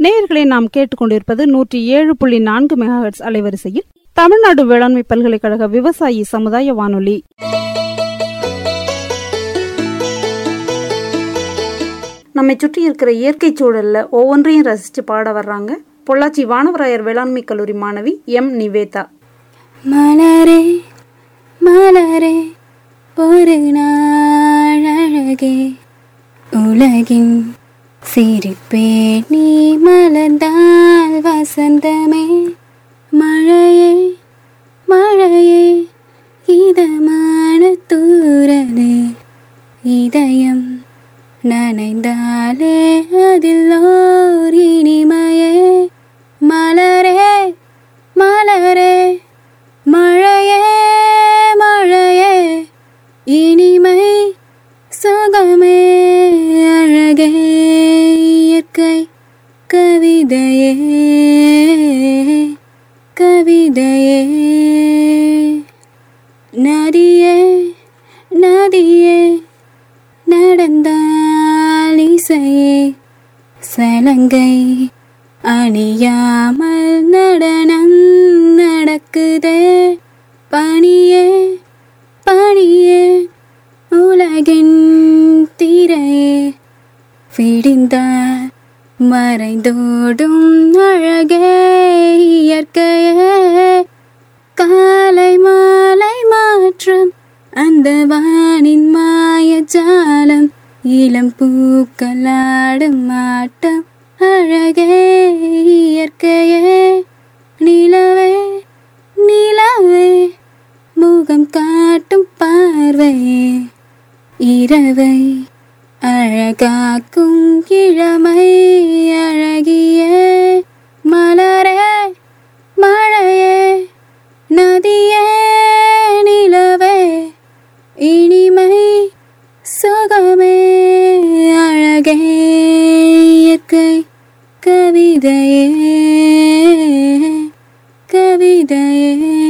நேயர்களை நாம் கேட்டுக்கொண்டிருப்பது நூற்றி ஏழு புள்ளி நான்கு மெகாஹெட்ஸ் அலைவரிசையில் தமிழ்நாடு வேளாண்மை பல்கலைக்கழக விவசாயி சமுதாய வானொலி நம்மை சுற்றி இருக்கிற இயற்கை சூழல்ல ஒவ்வொன்றையும் ரசித்து பாட வர்றாங்க பொள்ளாச்சி வானவராயர் வேளாண்மை கல்லூரி மாணவி எம் நிவேதா மலரே மலரே ஒரு நாள் அழகே உலகின் சிரிப்பே நீ மலர்ந்தால் வசந்தமே மழையே மழையே இதமான தூரலே இதயம் நனைந்தாலே அதில் ஓர் இனிமையே மலரே மலரே மழையே மழையே இனிமை சுகமே அழகே இயற்கை கவிதையே கவிதையே நதியே நதியே நடந்தால் இசையே சலங்கை அணியாமல் நடனம் நடக்குதே பணியே பணியே உலகின் திரையே விடிந்தால் மறைந்தோடும் அழகே இயற்கையே காலை மாலை மாற்றம் அந்த வானின் மாயஜாலம் இளம் பூக்களாடும் ஆட்டம் அழகே இயற்கையே நிலவே நிலவே முகம் காட்டும் பார்வையே இரவை அழகாக்கும் இளமை அழகிய மலரே மழையே நதியே நிலவே இனிமை சுகமே அழகே இயற்கை கவிதையே கவிதையே